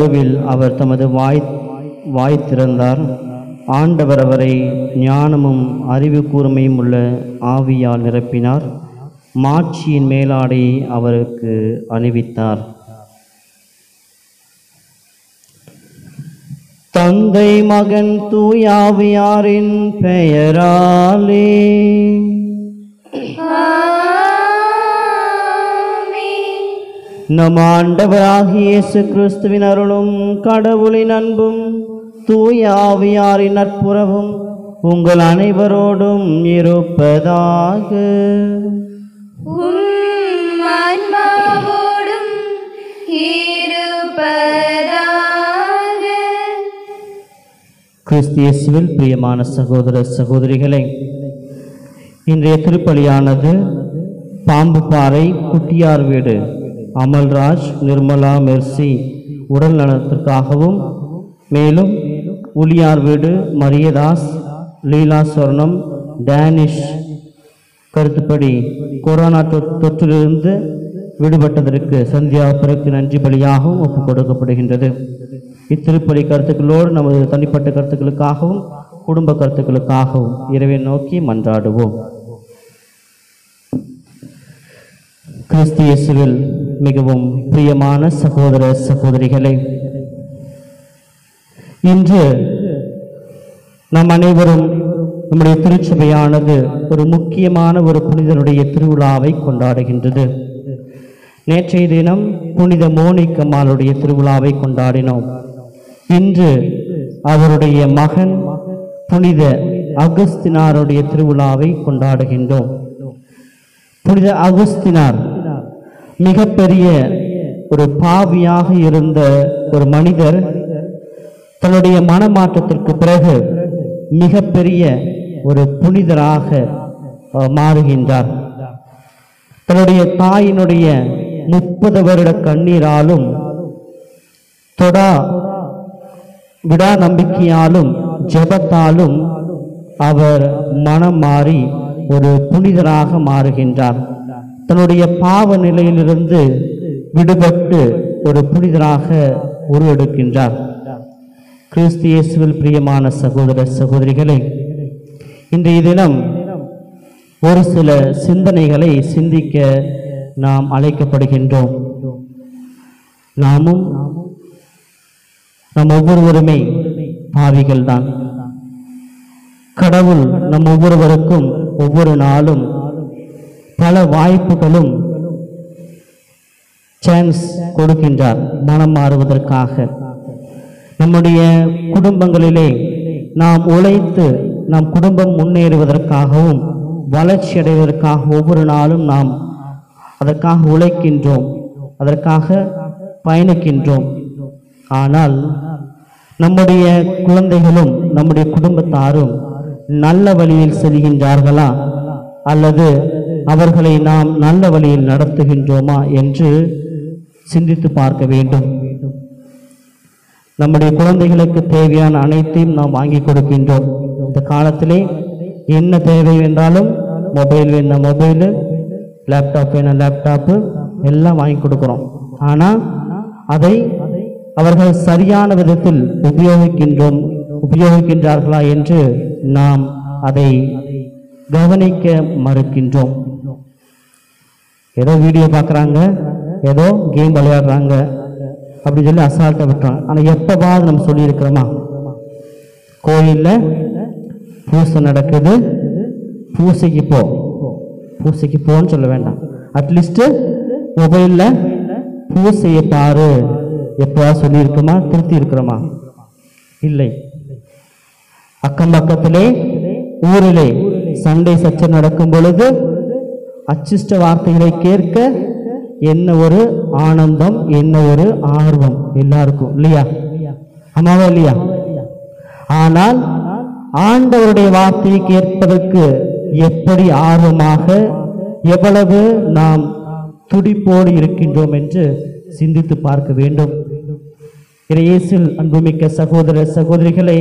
நடுவில் அவர் தமது வாய் வாய் திறந்தார் ஆண்டவர் அவரை ஞானமும் அறிவு கூர்மையும் உள்ள ஆவியால் நிரப்பினார் மாட்சியின் மேலாடையை அவருக்கு அணிவித்தார் தந்தை மகன் தூயாவியாரின் பெயராலே நம் ஆண்டவராகிய இயேசு கிறிஸ்துவின் அருளும் கடவுளின் அன்பும் தூய ஆவியாரின் நட்புறவும் உங்கள் அனைவரோடும் இருப்பதாக உம் ஆன்மாவோடும் இருப்பதாக கிறிஸ்து இயேசுவில் பிரியமான சகோதர சகோதரிகளே இன்றைய திருப்பலியானது பாம்புப்பாறை குட்டியார் வீடு அமல்ராஜ் நிர்மலா மெர்சி உடல் நலத்திற்காகவும் மேலும் உளியார் வீடு மரியதாஸ் லீலா சொர்ணம் டேனிஷ் கருத்துப்படி கொரோனா தொ- தொற்றிலிருந்து விடுபட்டதற்கு சந்தியா பிறகு நன்றி பலியாகவும் ஒப்புக் கொடுக்கப்படுகின்றது இத்திருப்பலி கருத்துக்களோடு நமது தனிப்பட்ட கருத்துக்களுக்காகவும் குடும்ப கருத்துக்களுக்காகவும் இறைவை நோக்கி மன்றாடுவோம் கிறிஸ்து இயேசுவில் மிகவும் பிரியமான சகோதர சகோதரிகளே இன்று நம் அனைவரும் நம்முடைய திருச்சபையானது ஒரு முக்கியமான ஒரு புனிதனுடைய திருவிழாவை கொண்டாடுகின்றது நேற்றைய தினம் புனித மோனிக்கம்மாளுடைய திருவிழாவை கொண்டாடினோம் இன்று அவருடைய மகன் புனித அகஸ்தினாருடைய திருவிழாவை கொண்டாடுகின்றோம் புனித அகஸ்தினார் மிகப்பெரிய ஒரு பாவியாக இருந்த ஒரு மனிதர் தன்னுடைய மனமாற்றத்திற்கு பிறகு மிகப்பெரிய ஒரு புனிதராக அஹ், மாறுகின்றார் தன்னுடைய தாயினுடைய முப்பது வருட கண்ணீராலும் தொடா விடா நம்பிக்கையாலும் ஜெபத்தாலும் அவர் மனம் மாறி ஒரு புனிதராக மாறுகின்றார் தன்னுடைய பாவ நிலையிலிருந்து விடுபட்டு ஒரு புனிதராக உருவெடுக்கின்றார் கிறிஸ்து இயேசுவில் பிரியமான சகோதர சகோதரிகளே இன்றைய தினம் ஒரு சில சிந்தனைகளை சிந்திக்க நாம் அழைக்கப்படுகின்றோம் நாமும் நம் ஒவ்வொருவருமே பாவிகள் தான் கடவுள் நம் ஒவ்வொருவருக்கும் ஒவ்வொரு நாளும் பல வாய்ப்புகளும் சான்ஸ் கொடுக்கின்றார் மனம் மாறுவதற்காக நம்முடைய குடும்பங்களிலே நாம் உழைத்து நம் குடும்பம் முன்னேறுவதற்காகவும் வளர்ச்சி அடைவதற்காக ஒவ்வொரு நாளும் நாம் அதற்காக உழைக்கின்றோம் அதற்காக பயணிக்கின்றோம் ஆனால் நம்முடைய குழந்தைகளும் நம்முடைய குடும்பத்தாரும் நல்ல வழியில் செல்கின்றார்களா அல்லது அவர்களை நாம் நல்ல வழியில் நடத்துகின்றோமா என்று சிந்தித்து பார்க்க வேண்டும் நம்முடைய குழந்தைகளுக்கு தேவையான அனைத்தையும் நாம் வாங்கி கொடுக்கின்றோம் இந்த காலத்திலே என்ன தேவை என்றாலும் மொபைல் வேணும் மொபைலு லேப்டாப் வேணும் லேப்டாப்பு எல்லாம் வாங்கி கொடுக்குறோம் ஆனால் அதை அவர்கள் சரியான விதத்தில் உபயோகிக்கின்றோம் உபயோகிக்கின்றார்களா என்று நாம் அதை கவனிக்க மறுக்கின்றோம் ஏதோ வீடியோ பார்க்குறாங்க ஏதோ கேம் விளையாடுறாங்க அப்படி சொல்லி அசால்ட்டை விட்டுறாங்க ஆனால் எப்போவாவது நம்ம சொல்லியிருக்கிறோமா கோயிலில் பூசை நடக்குது பூசைக்கு போ பூசைக்கு போன்னு சொல்ல வேண்டாம் அட்லீஸ்ட்டு மொபைலில் பூசையை பாரு எப்போவாவது சொல்லியிருக்கோமா திருத்தி இருக்கிறோமா இல்லை அக்கம் பக்கத்திலே ஊரிலே சண்டை சச்சரவு நடக்கும் பொழுது அச்சிஷ்ட வார்த்தைகளை கேட்க என்ன ஒரு ஆனந்தம் என்ன ஒரு ஆர்வம் எல்லாருக்கும் இல்லையா ஆமாவா இல்லையா ஆனால் ஆண்டவருடைய வார்த்தையை கேட்பதற்கு எப்படி ஆர்வமாக எவ்வளவு நாம் துடிப்போடு இருக்கின்றோம் என்று சிந்தித்து பார்க்க வேண்டும் இறையேசில் அன்புமிக்க சகோதர சகோதரிகளே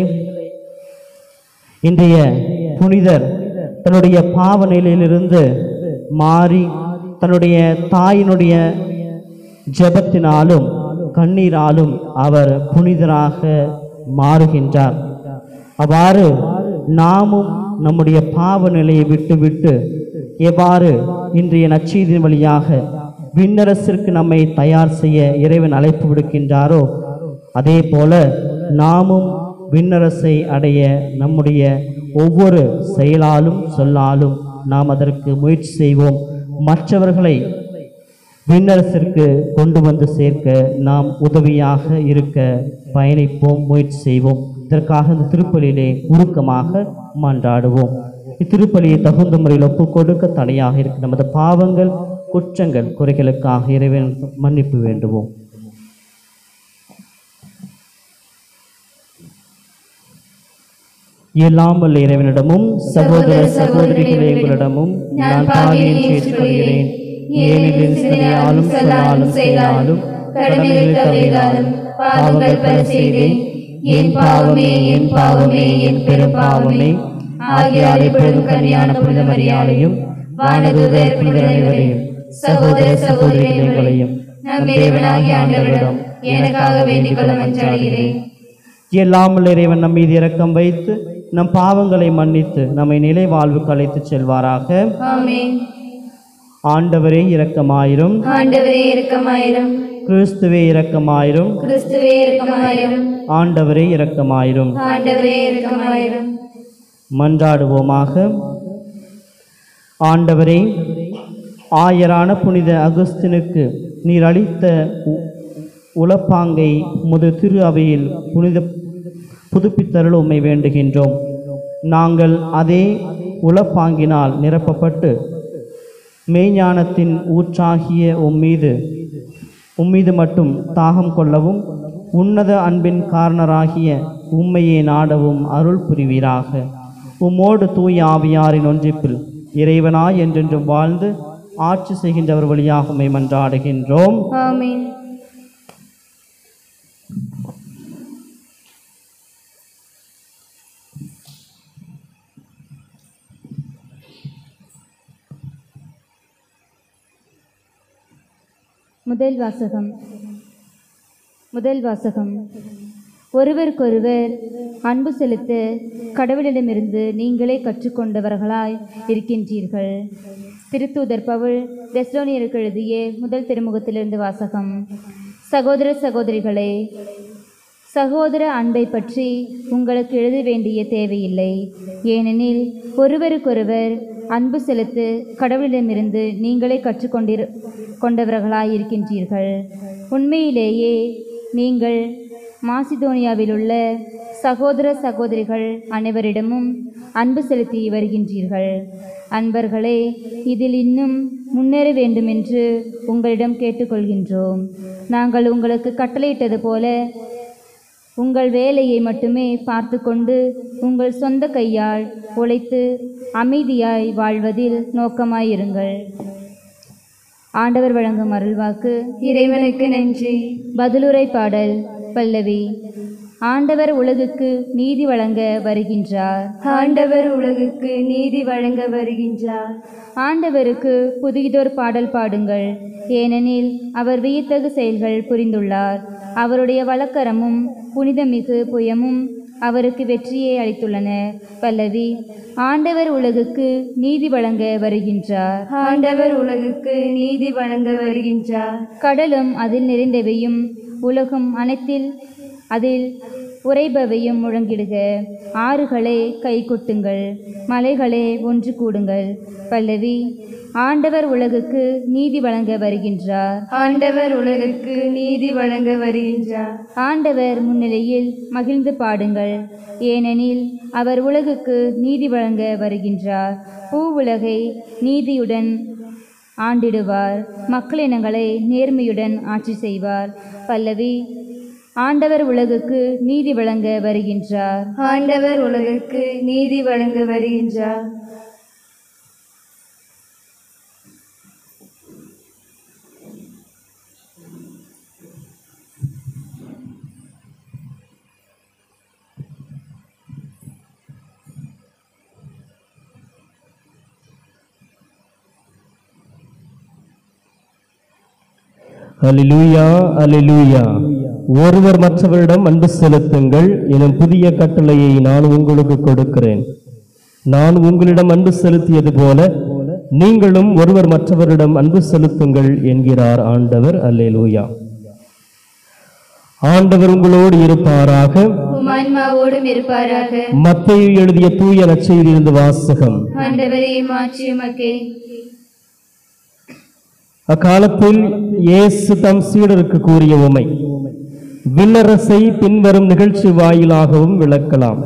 இன்றைய புனிதர் தன்னுடைய பாவ நிலையிலிருந்து மாறி தன்னுடைய தாயினுடைய ஜெபத்தினாலும் கண்ணீராலும் அவர் புனிதராக மாறுகின்றார் அவ்வாறு நாமும் நம்முடைய பாவ நிலையை விட்டுவிட்டு எவ்வாறு இன்றைய நச்செய்தியின் வழியாக விண்ணரசிற்கு நம்மை தயார் செய்ய இறைவன் அழைப்பு விடுக்கின்றாரோ அதே போல நாமும் விண்ணரசை அடைய நம்முடைய ஒவ்வொரு செயலாலும் சொல்லாலும் நாம் அதற்கு முயற்சி செய்வோம் மற்றவர்களை விண்ணரசிற்கு கொண்டு வந்து சேர்க்க நாம் உதவியாக இருக்க பயணிப்போம் முயற்சி செய்வோம் இதற்காக இந்த திருப்பலியிலே உருக்கமாக மன்றாடுவோம் இத்திருப்பலியை தகுந்த முறையில் ஒப்புக் கொடுக்க தடையாக இருக்க நமது பாவங்கள் குற்றங்கள் குறைகளுக்காக இறைவன் மன்னிப்பு வேண்டுவோம் எல்லாம் வல்ல இறைவனிடமும் சகோதர சகோதரிகளே உங்களிடமும் நான் பாவியை ஏற்றுக்கொள்கிறேன் ஏனெனில் சிறியாலும் சொல்லாலும் செயலாலும் கடமைகள் தவறினாலும் பாவங்கள் பல செய்தேன் என் பாவமே என் பாவமே என் பெரும் பாவமே ஆகியால் எப்பொழுதும் கன்னியான புனித மரியாதையும் வானதூதர் புனிதர் அனைவரையும் சகோதர சகோதரிகளையும் நம் தேவனாகிய ஆண்டவரிடம் எனக்காக வேண்டிக் கொள்ள மன்றாடுகிறேன் எல்லாம் வல்ல இறைவன் நம் மீது இரக்கம் வைத்து நம் பாவங்களை மன்னித்து நம்மை நிலை வாழ்வுக்கு அழைத்துச் செல்வாராக ஆமென் ஆண்டவரே இரக்கமாயிரும் ஆண்டவரே இரக்கமாயிரும் கிறிஸ்துவே இரக்கமாயிரும் கிறிஸ்துவே இரக்கமாயிரும் ஆண்டவரே இரக்கமாயிரும் ஆண்டவரே இரக்கமாயிரும் மன்றாடுவோமாக ஆண்டவரே ஆயரான புனித அகுஸ்தினுக்கு நீர் அளித்த உ- உளப்பாங்கை முது திரு அவையில் புனித புதுப்பித்தருள் உம்மை வேண்டுகின்றோம் நாங்கள் அதே உளப்பாங்கினால் நிரப்பப்பட்டு மெய்ஞானத்தின் ஊற்றாகிய உம்மீது உம்மீது மட்டும் தாகம் கொள்ளவும் உன்னத அன்பின் காரணராகிய உம்மையே நாடவும் அருள் புரிவீராக உம்மோடு தூய ஆவியாரின் ஒன்றிப்பில் இறைவனாய் என்றென்றும் வாழ்ந்து ஆட்சி செய்கின்றவர் வழியாக உம்மை மன்றாடுகின்றோம் ஆமென் முதல் வாசகம் முதல் வாசகம் ஒருவருக்கொருவர் அன்பு செலுத்த கடவுளிடமிருந்து நீங்களே கற்றுக்கொண்டவர்களாய் இருக்கின்றீர்கள் திருத்தூதர் பவுல் தெஸ்லோனியருக்கு எழுதிய முதல் திருமுகத்திலிருந்து வாசகம் சகோதர சகோதரிகளே சகோதர அன்பை பற்றி உங்களுக்கு எழுத வேண்டிய தேவையில்லை ஏனெனில் ஒருவருக்கொருவர் அன்பு செலுத்து கடவுளிடமிருந்து நீங்களே கற்றுக்கொண்டிரு கொண்டவர்களாய் இருக்கின்றீர்கள் உண்மையிலேயே நீங்கள் மாசிதோனியாவில் உள்ள சகோதர சகோதரிகள் அனைவரிடமும் அன்பு செலுத்தி வருகின்றீர்கள் அன்பர்களே இதில் இன்னும் முன்னேற வேண்டுமென்று உங்களிடம் கேட்டுக்கொள்கின்றோம் நாங்கள் உங்களுக்கு கட்டளையிட்டது போல உங்கள் வேலையை மட்டுமே பார்த்து கொண்டு உங்கள் சொந்த கையால் உழைத்து அமைதியாய் வாழ்வதில் நோக்கமாயிருங்கள் ஆண்டவர் வழங்கும் அருள்வாக்கு இறைவனுக்கு நன்றி பதிலுரை பாடல் பல்லவி ஆண்டவர் உலகுக்கு நீதி வழங்க வருகின்றார் ஆண்டவர் உலகுக்கு நீதி வழங்க வருகின்றார் ஆண்டவருக்கு புதியதொரு பாடல் பாடுங்கள் ஏனெனில் அவர் வியத்தகு செயல்கள் புரிந்துள்ளார் அவருடைய வழக்கரமும் புனிதமிகு புயமும் அவருக்கு வெற்றியை அளித்துள்ளன பல்லவி ஆண்டவர் உலகுக்கு நீதி வழங்க வருகின்றார் ஆண்டவர் உலகுக்கு நீதி வழங்க வருகின்றார் கடலும் அதில் நிறைந்தவையும் உலகம் அனைத்தில் அதில் உறைபவையும் முழங்கிடுக ஆறுகளே கை கொட்டுங்கள் மலைகளே ஒன்று கூடுங்கள் பல்லவி ஆண்டவர் உலகுக்கு நீதி வழங்க வருகின்றார் ஆண்டவர் உலகுக்கு நீதி வழங்க வருகின்றார் ஆண்டவர் முன்னிலையில் மகிழ்ந்து பாடுங்கள் ஏனெனில் அவர் உலகுக்கு நீதி வழங்க வருகின்றார் பூ உலகை நீதியுடன் ஆண்டிடுவார் மக்களினங்களை நேர்மையுடன் ஆட்சி செய்வார் பல்லவி ஆண்டவர் உலகுக்கு நீதி வழங்க வருகின்றார் ஆண்டவர் உலகுக்கு நீதி வழங்க வருகின்றார் அல்லேலூயா அல்லேலூயா ஒருவர் மற்றவரிடம் அன்பு செலுத்துங்கள் எனும் புதிய கட்டளையை நான் உங்களுக்கு கொடுக்கிறேன் நான் உங்களிடம் அன்பு செலுத்தியது போல நீங்களும் ஒருவர் மற்றவரிடம் அன்பு செலுத்துங்கள் என்கிறார் ஆண்டவர் அல்லேலூயா ஆண்டவர் உங்களோடு இருப்பாராக உம் ஆன்மாவோடும் இருப்பாராக மத்தேயு எழுதிய தூய நற்செய்தியிலிருந்து வாசகம் ஆண்டவரே மாற்றி உமக்கே அக்காலத்தில் இயேசு தம் சீடருக்கு கூறிய உமை விண்ணரசை பின்வரும் நிகழ்ச்சி வாயிலாகவும் விளக்கலாம்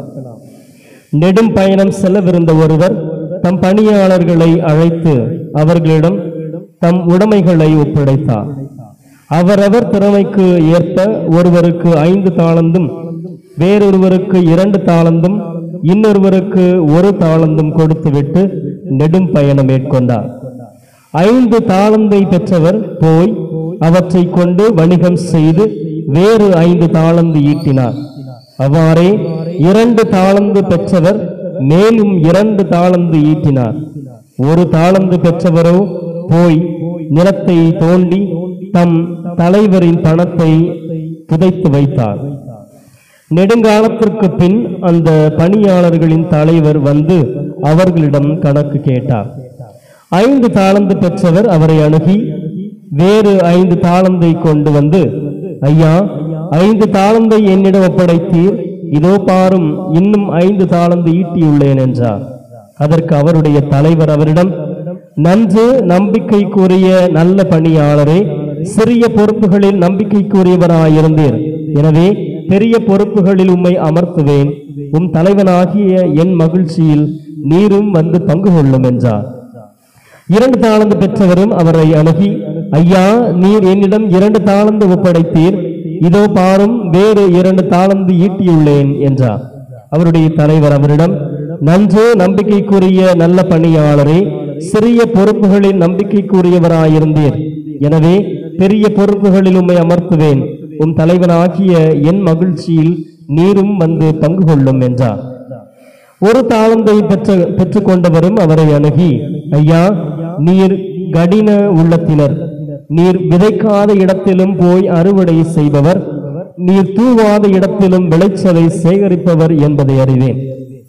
நெடும் பயணம் செல்லவிருந்த ஒருவர் தம் பணியாளர்களை அழைத்து அவர்களிடம் தம் உடைமைகளை ஒப்படைத்தார் அவரவர் திறமைக்கு ஏற்ப ஒருவருக்கு ஐந்து தாளந்தும் வேறொருவருக்கு இரண்டு தாளந்தும் இன்னொருவருக்கு ஒரு தாளந்தும் கொடுத்துவிட்டு நெடும் பயணம் மேற்கொண்டார் ஐந்து தாளந்தை பெற்றவர் போய் அவற்றை கொண்டு வணிகம் செய்து வேறு ஐந்து தாளந்து ஈட்டினார் அவ்வாறே இரண்டு தாளந்து பெற்றவர் மேலும் இரண்டு தாளந்து ஈட்டினார் ஒரு தாளந்து பெற்றவரோ போய் நிலத்தை தோண்டி தம் தலைவரின் பணத்தை புதைத்து வைத்தார் நெடுங்காலத்திற்கு பின் அந்த பணியாளர்களின் தலைவர் வந்து அவர்களிடம் கணக்கு கேட்டார் ஐந்து தாளந்து பெற்றவர் அவரை அணுகி வேறு ஐந்து தாளந்தை கொண்டு வந்து ஐயா ஐந்து தாளந்தை என்னிடம் ஒப்படைத்தீர் இதோ பாரும் இன்னும் ஐந்து தாளந்து ஈட்டியுள்ளேன் என்றார் அதற்கு அவருடைய தலைவர் அவரிடம் நன்று நம்பிக்கைக்குரிய நல்ல பணியாளரே சிறிய பொறுப்புகளில் நம்பிக்கைக்குரியவராயிருந்தீர் எனவே பெரிய பொறுப்புகளில் உம்மை அமர்த்துவேன் உம் தலைவனாகிய என் மகிழ்ச்சியில் நீரும் வந்து பங்கு கொள்ளும் என்றார் இரண்டு தாளந்து பெற்றவரும் அவரை அணுகி ஐயா நீர் என்னிடம் இரண்டு தாளந்து ஒப்படைத்தீர் இதோ பாரும் வேறு இரண்டு தாளந்து ஈட்டியுள்ளேன் என்றார் அவருடைய தலைவர் அவரிடம் நன்று நம்பிக்கைக்குரிய நல்ல பணியாளரே சிறிய பொறுப்புகளில் நம்பிக்கைக்குரியவராயிருந்தீர் எனவே பெரிய பொறுப்புகளில் உம்மை அமர்த்துவேன் உம் தலைவனாகிய என் மகிழ்ச்சியில் நீரும் வந்து பங்கு கொள்ளும் என்றார் ஒரு தாளந்தை பெற்ற பெற்றுக்கொண்டவரும் அவரை அணுகி ஐயா நீர் கடின உள்ளத்தினர் நீர் விதைக்காத இடத்திலும் போய் அறுவடை செய்பவர் நீர் தூவாத இடத்திலும் விளைச்சலை சேகரிப்பவர் என்பதை அறிவேன்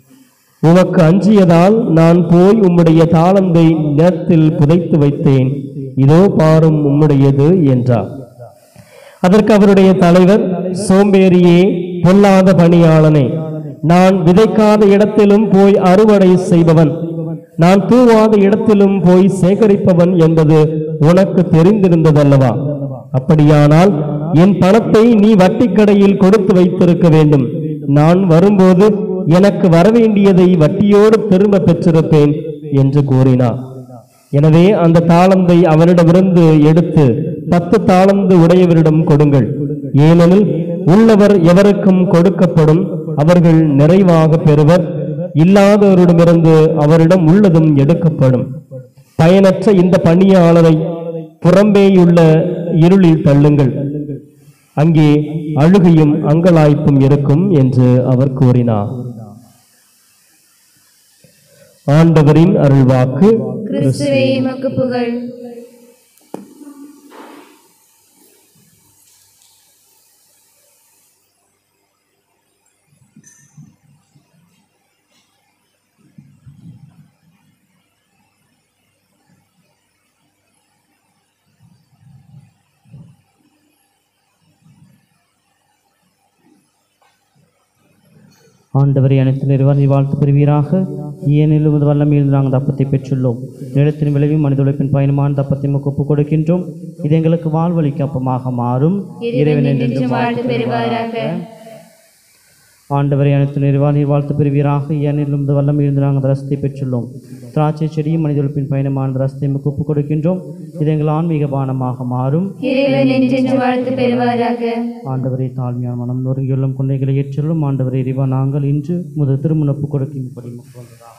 உமக்கு அஞ்சியதால் நான் போய் உம்முடைய தாளந்தை நிலத்தில் புதைத்து வைத்தேன் இதோ பாரும் உம்முடையது என்றார் அதற்கு அவருடைய தலைவர் சோம்பேறியே பொல்லாத பணியாளனே நான் விதைக்காத இடத்திலும் போய் அறுவடை செய்பவன் நான் தூவாத இடத்திலும் போய் சேகரிப்பவன் என்பது உனக்கு தெரிந்திருந்ததல்லவா அப்படியானால் என் பணத்தை நீ வட்டிக்கடையில் கொடுத்து வைத்திருக்க வேண்டும் நான் வரும்போது எனக்கு வரவேண்டியதை வட்டியோடு திரும்ப பெற்றிருப்பேன் என்று கூறினார் எனவே அந்த தாளந்தை அவனிடமிருந்து எடுத்து பத்து தாளந்து உடையவரிடம் கொடுங்கள் ஏனெனில் உள்ளவர் எவருக்கும் கொடுக்கப்படும் அவர்கள் நிறைவாக பெறுவர் இல்லாதவரிடமிருந்து அவரிடம் உள்ளதும் எடுக்கப்படும் பயனற்ற இந்த பணியாளரை புறம்பேயுள்ள இருளில் தள்ளுங்கள் அங்கே அழுகையும் அங்கலாய்ப்பும் இருக்கும் என்று அவர் கூறினார் ஆண்டவரின் அருள்வாக்கு கிறிஸ்துவே எமக்கு புகழ் ஆண்டவரை அனைத்து நிறுவனை வாழ்த்து பெறுவீராக ஏனிலும் இது வல்லமையில் நாங்கள் தப்பத்தை பெற்றுள்ளோம் நிலத்தின் விளைவும் மனித உழைப்பின் பயணமான தப்பத்தை நமக்கு ஒப்புக் கொடுக்கின்றோம் இது எங்களுக்கு வாழ்வழிக்கு அப்பமாக மாறும் இறைவன் என்றென்றும் வாழ்த்து பெறுவாராக ஆண்டவரை அனைத்து நிர்வாணி வாழ்த்து பெறுவீராக ஏனிலும் இது வல்லமையில் நாங்கள் ரசத்தை பெற்றுள்ளோம் திராட்சை செடியும் மனித உழைப்பின் பயணமான ரசத்தை நமக்கு ஒப்புக் கொடுக்கின்றோம் இது எங்கள் ஆன்மீக பானமாக மாறும் இறைவன் என்றென்றும் வாழ்த்து பெறுவாராக ஆண்டவரை தாழ்மையான மனம் நொறுங்கியுள்ளும் கொண்டைகளை ஏற்றுள்ளும் ஆண்டவரை இறைவா நாங்கள் இன்று முதல் திருமணப்பு கொடுக்கும்படி முக்கியதாக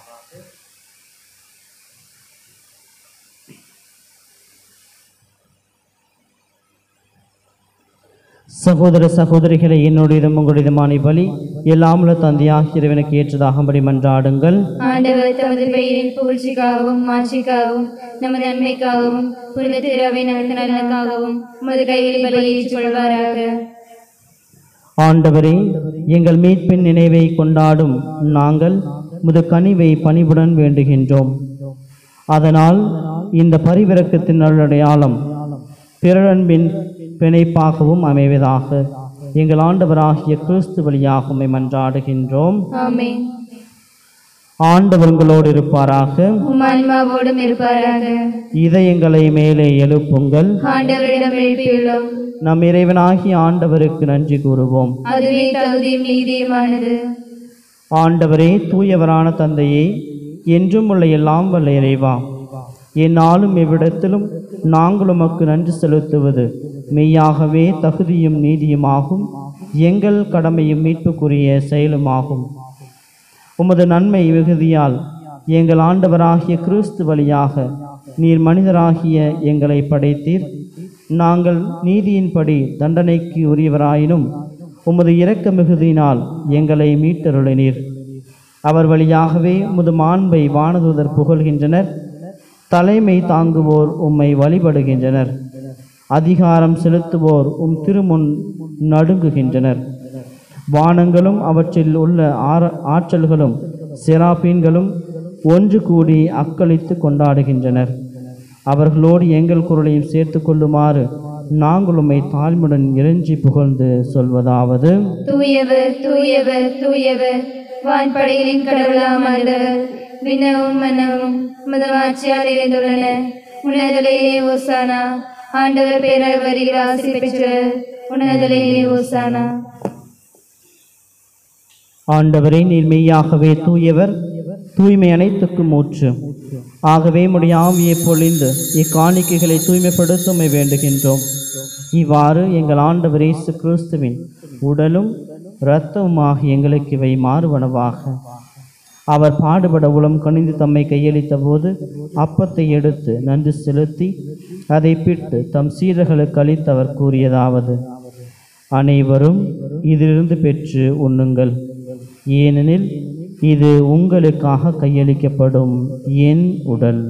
சகோதர சகோதரிகளை என்னுடையதும் உங்களுடையதுமான பலி எல்லாமுள்ள தந்தையாக இறைவனுக்கு ஏற்றதாகும்படி மன்றாடுங்கள் ஆண்டவர் தமது பெயரின் புகழ்ச்சிக்காகவும் மாட்சிக்காகவும் நமது நன்மைக்காகவும் புனித திருவை நலனுக்காகவும் உமது கைகளில் பலியேற்றுக் கொள்வாராக ஆண்டவரே எங்கள் மீட்பின் நினைவை கொண்டாடும் நாங்கள் முது கனிவை பணிவுடன் வேண்டுகின்றோம் அதனால் இந்த பரிவிறக்கத்தின் நல்லடையாளம் பிறரன்பின் பிணைப்பாகவும் அமைவதாக எங்கள் ஆண்டவராகிய கிறிஸ்து வழியாக உம்மை மன்றாடுகின்றோம் ஆமென் ஆண்டவர் உங்களோடு இருப்பாராக உம் ஆன்மாவோடும் இருப்பாராக இதயங்களை மேலே எழுப்புங்கள் ஆண்டவரிடம் எழுப்பியுள்ளோம் நம் இறைவனாகிய ஆண்டவருக்கு நன்றி கூறுவோம் அதுவே தகுதியும் நீதியுமானது ஆண்டவரே தூயவரான தந்தையே என்றும் உள்ள எல்லாம் வல்ல இறைவா என்னாலும் எவ்விடத்திலும் நாங்கள் உமக்கு நன்றி செலுத்துவது மெய்யாகவே தகுதியும் நீதியுமாகும் எங்கள் கடமையும் மீட்புக்குரிய செயலுமாகும் உமது நன்மை மிகுதியால் எங்கள் ஆண்டவராகிய கிறிஸ்து வழியாக நீர் மனிதராகிய எங்களை படைத்தீர் நாங்கள் நீதியின்படி தண்டனைக்கு உரியவராயினும் உமது இரக்க மிகுதியினால் எங்களை மீட்டருளினீர் அவர் வழியாகவே உமது மாண்பை வானதூதர் புகழ்கின்றனர் தலைமை தாங்குவோர் உம்மை வழிபடுகின்றனர் அதிகாரம் செலுத்துவோர் உம் திருமுன் நடுங்குகின்றனர் வானங்களும் அவற்றில் உள்ள ஆர ஆற்றல்களும் செராபீன்களும் ஒன்று கூடி அக்களித்து கொண்டாடுகின்றனர் அவர்களோடு எங்கள் குரலையும் சேர்த்து கொள்ளுமாறு நாங்கள் உம்மை தாழ்மையுடன் இறைஞ்சி புகழ்ந்து சொல்வதாவது தூயவர் தூயவர் தூயவர் வான்படைகளின் கடவுளாம் ஆண்டவர் விண்ணவும் மன்னவும் மதவாட்சியால் இறைந்துள்ளன உன்னதலையிலே ஓசானா ஆண்டவர் பேரால் வருகிற ஆசி பெற்ற உன்னதலையிலே ஓசானா ஆண்டவரே நீர் மெய்யாகவே தூயவர் தூய்மை அனைத்துக்கும் ஊற்று ஆகவே உம்முடைய ஆவியை பொழிந்து இக்காணிக்கைகளை தூய்மைப்படுத்துமை வேண்டுகின்றோம் இவ்வாறு எங்கள் ஆண்டவர் இயேசு கிறிஸ்துவின் உடலும் இரத்தமுமாக எங்களுக்கு இவை மாறுவனவாக அவர் பாடுபட உளம் கணிந்து தம்மை கையளித்த போது அப்பத்தை எடுத்து நன்றி செலுத்தி அதை பிட்டு தம் சீடர்களுக்கு அளித்து அவர் கூறியதாவது அனைவரும் இதிலிருந்து பெற்று உண்ணுங்கள் ஏனெனில் இது உங்களுக்காக கையளிக்கப்படும் என் உடல்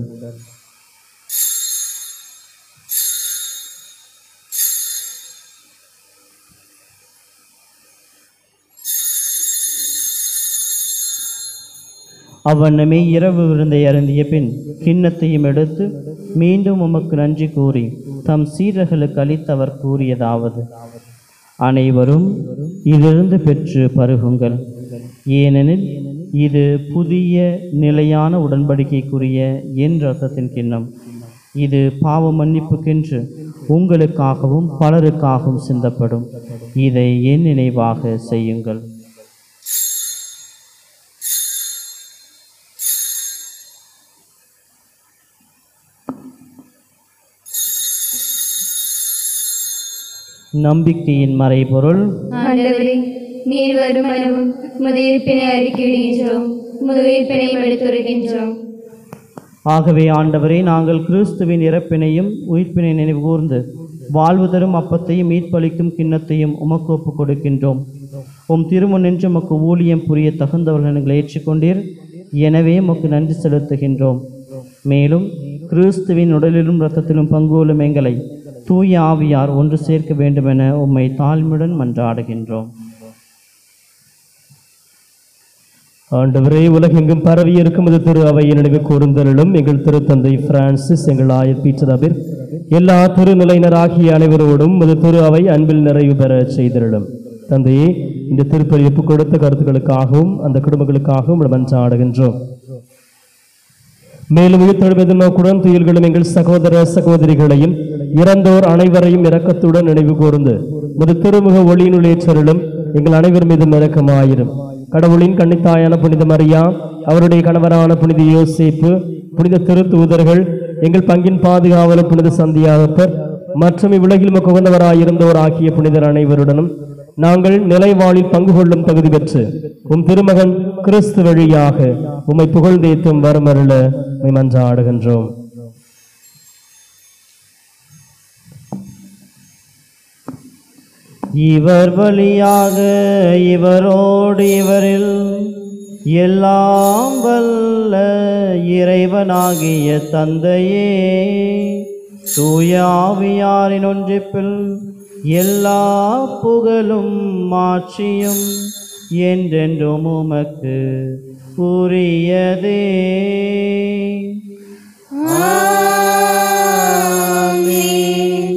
அவ்வண்ணமே இரவு விருந்தை அருந்திய பின் கிண்ணத்தையும் எடுத்து மீண்டும் உமக்கு நன்றி கூறி தம் சீடர்களுக்கு அளித்தவர் கூறியதாவது அனைவரும் இதிலிருந்து பெற்று பருகுங்கள் ஏனெனில் இது புதிய நிலையான உடன்படிக்கைக்குரிய என் இரத்தத்தின் கிண்ணம் இது பாவ மன்னிப்புக்கென்று உங்களுக்காகவும் பலருக்காகவும் சிந்தப்படும் இதை என் நினைவாக செய்யுங்கள் நம்பிக்கையின் மறைபொருள் ஆண்டவரே நீர் வருமனவும் முது இருப்பினை அறிக்கையிடுகின்றோம் முது உயிர்ப்பினை எடுத்துரைக்கின்றோம் ஆகவே ஆண்டவரே நாங்கள் கிறிஸ்துவின் இறப்பினையும் உயிர்ப்பினை நினைவு கூர்ந்து வாழ்வு தரும் அப்பத்தையும் மீட்பளிக்கும் கிண்ணத்தையும் உமக்கு ஒப்புக் கொடுக்கின்றோம் உம் திருமுன் நின்று உமக்கு ஊழியம் புரிய தகுந்தவர்கள் எங்களை ஏற்றுக்கொண்டீர் எனவே உமக்கு நன்றி செலுத்துகின்றோம் மேலும் கிறிஸ்துவின் உடலிலும் இரத்தத்திலும் பங்கு கொள்ளும் எங்களை தூய ஆவியார் ஒன்று சேர்க்க வேண்டுமென உம்மை தாழ்மையுடன் மன்றாடுகின்றோம் ஆண்டவரே உலகெங்கும் பரவி இருக்கும் இது திரு அவையின் நினைவு கூர்ந்தருளும் எங்கள் திருத்தந்தை பிரான்சிஸ் எங்கள் ஆயர் பீட்டர் எல்லா திருநிலையினராகிய அனைவரோடும் இது திரு அவை அன்பில் நிறைவு பெற செய்திருளும் தந்தையே இந்த திருப்பலி ஒப்புக் கொடுத்த கருத்துக்களுக்காகவும் அந்த குடும்பங்களுக்காகவும் மன்றாடுகின்றோம் மேலும் உயிர்த்தெழுவது நோக்குடன் துயில்களும் எங்கள் சகோதர சகோதரிகளையும் இறந்தோர் அனைவரையும் இரக்கத்துடன் நினைவு கூர்ந்து முது திருமுக ஒளியினுள்ளேற்றருளும் எங்கள் அனைவர் மீதும் இரக்கமாயிரும் கடவுளின் கன்னித்தாயான புனித மரியா அவருடைய கணவரான புனித யோசேப்பு புனித திருத்தூதர்கள் எங்கள் பங்கின் பாதுகாவலர் புனித சந்தியாகப்பர் மற்றும் இவ்வுலகில் உகந்தவராயிருந்தோர் ஆகிய புனிதர் அனைவருடனும் நாங்கள் நிலைவாழில் பங்கு கொள்ளும் தகுதி பெற்று உம் திருமகன் கிறிஸ்து வழியாக உம்மை புகழ்ந்தேத்தும் வரமருள உம்மை மன்றாடுகின்றோம் இவர் வழியாக இவரோடு இவரில் எல்லாம் வல்ல இறைவனாகிய தந்தையே தூய ஆவியாரின் ஒன்றிப்பில் எல்லா புகழும் மாட்சியும் என்றென்றும் உமக்கு உரியதே ஆமென்.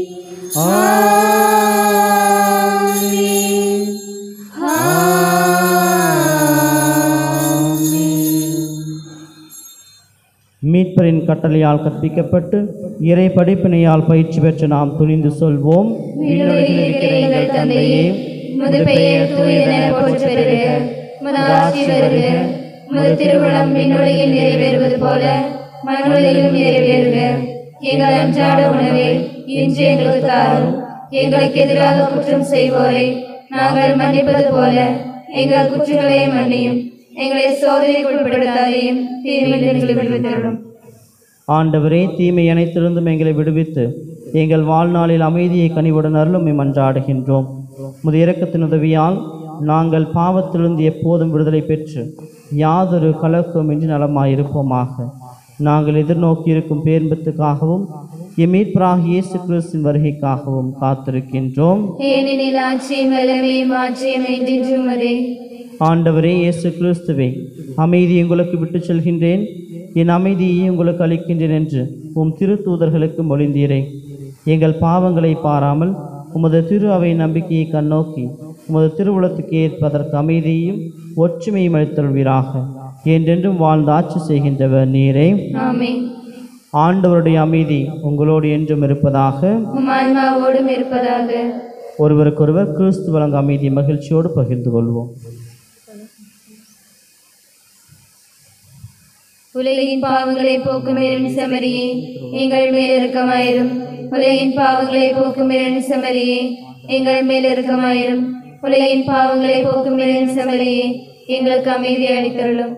ஆமென். மீட்பரின் கட்டளையால் கற்பிக்கப்பட்டு இறை படிப்பினையால் பயிற்சி பெற்று நாம் துணிந்து சொல்வோம் விண்ணுலகில் இருக்கிற எங்கள் தந்தையே உமது பெயர் தூயதென போற்ற பெறுக உமது ஆட்சி வருக உமது திருவுளம் விண்ணுலகில் நிறைவேறுவது போல மண்ணுலகிலும் நிறைவேறுக எங்கள் அன்றாட உணவை இன்று எங்களுக்கு தாரும் எங்களுக்கு எதிராக குற்றம் செய்வோரை நாங்கள் மன்னிப்பது போல எங்கள் குற்றங்களை மன்னியும் எங்களை சோதனைக்கு உட்படுத்தாதையும் தீமையிலிருந்து விடுவித்தருளும் ஆண்டவரே தீமை அனைத்திலிருந்தும் எங்களை விடுவித்து எங்கள் வாழ்நாளில் அமைதியை கனிவுடன் அருளும் மன்றாடுகின்றோம் முது இரக்கத்தின் உதவியால் நாங்கள் பாவத்திலிருந்து எப்போதும் விடுதலை பெற்று யாதொரு கலக்கமின்றி நலமாயிருப்போமாக நாங்கள் எதிர்நோக்கியிருக்கும் பேர்பத்துக்காகவும் எமீட்பராக இயேசு கிறிஸ்தின் வருகைக்காகவும் காத்திருக்கின்றோம் ஏனெனில் ஆட்சியும் வல்லமையும் ஆட்சியும் என்றென்றும் அதே ஆண்டவரே இயேசு கிறிஸ்துவே அமைதி உங்களுக்கு விட்டுச் செல்கின்றேன் என் அமைதியை உங்களுக்கு அளிக்கின்றேன் என்று உம் திருத்தூதர்களுக்கு மொழிந்தீரே எங்கள் பாவங்களை பாராமல் உமது திரு அவை நம்பிக்கையை கண்ணோக்கி உமது திருவுளத்துக்கு ஏற்பதற்கு அமைதியையும் ஒற்றுமையும் அளித்தருள்வீராக என்றென்றும் வாழ்ந்து ஆட்சி செய்கின்றவர் நீரே ஆமென் ஆண்டவருடைய அமைதி உங்களோடு என்றும் இருப்பதாக உம் ஆன்மாவோடும் இருப்பதாக ஒருவருக்கொருவர் கிறிஸ்து வழங்க அமைதி மகிழ்ச்சியோடு பகிர்ந்து கொள்வோம் உலகின் பாவங்களை போக்கும் இரணி சமரியே எங்கள் மேல் இரக்கமாயிரும் உலகின் பாவங்களை போக்கும் இரணி சமரியே எங்கள் மேல் இரக்கமாயிரும் உலகின் பாவங்களை போக்கும் இரணி சமரியே எங்களுக்கு அமைதி அளித்தருளும்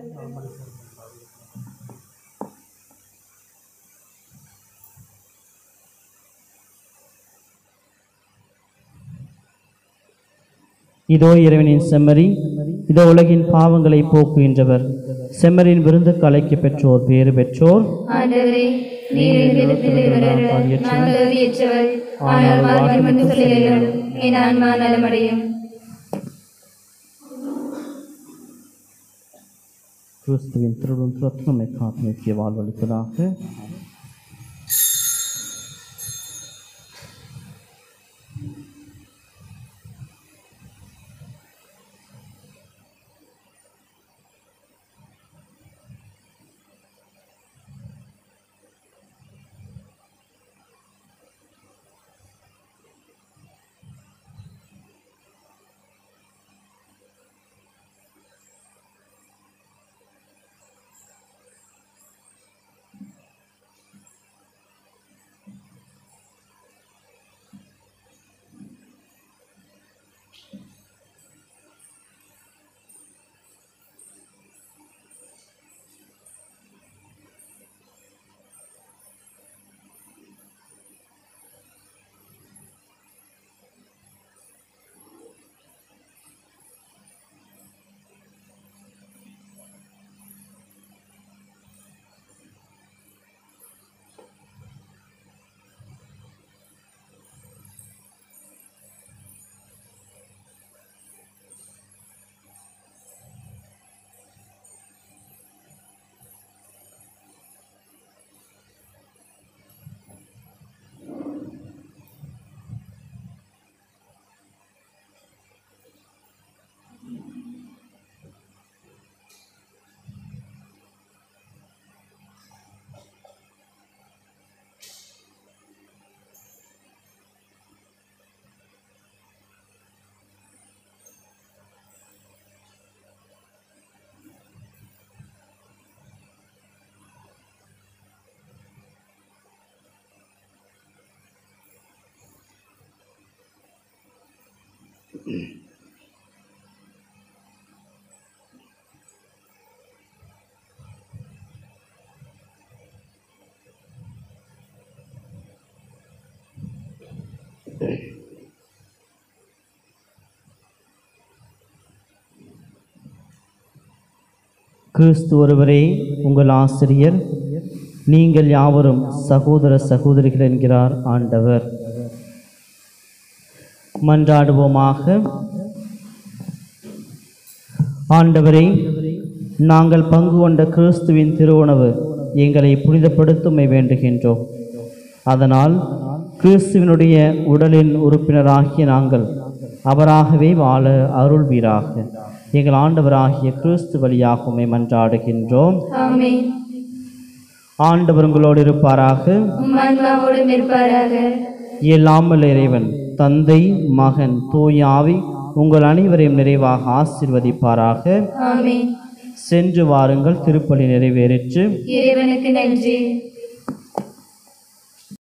இதோ இறைவனின் செம்மறி இதோ உலகின் பாவங்களை போக்குகின்றவர் செம்மறின் விருந்துக்கு அழைக்க பெற்றோர் பேறு பெற்றோர் ஆண்டவரே நீர் என்னிடத்தில் வர நான் தகுதியற்றவர் ஆனால் வார்த்தை மட்டும் சொல்லுங்கள் என் ஆன்மா நலமடையும் கிறிஸ்துவின் திருடும் சொத்தமை காத்மைக்கு வாழ்வளிப்பதாக கிறிஸ்து ஒருவரே உங்கள் ஆசிரியர் நீங்கள் யாவரும் சகோதர சகோதரிகள் என்கிறார் ஆண்டவர் மன்றாடுவோமாக ஆண்டவரே நாங்கள் பங்கு கொண்ட கிறிஸ்துவின் திருவுணவு எங்களை புனிதப்படுத்துமை வேண்டுகின்றோம் அதனால் கிறிஸ்துவினுடைய உடலின் உறுப்பினராகிய நாங்கள் அவராகவே வாழ அருள்வீராக எங்கள் ஆண்டவராகிய கிறிஸ்து வழியாக உம்மை மன்றாடுகின்றோம் ஆமென் ஆண்டவர் உங்களோடு இருப்பாராக உம் ஆன்மாவோடும் இருப்பாராக இயலாமல் இறைவன் தந்தை மகன் தூய் ஆவி உங்கள் அனைவரையும் நிறைவாக ஆசிர்வதிப்பாராக ஆமென் சென்று வாருங்கள் திருப்பலி நிறைவேறிற்று இறைவனுக்கு நன்றி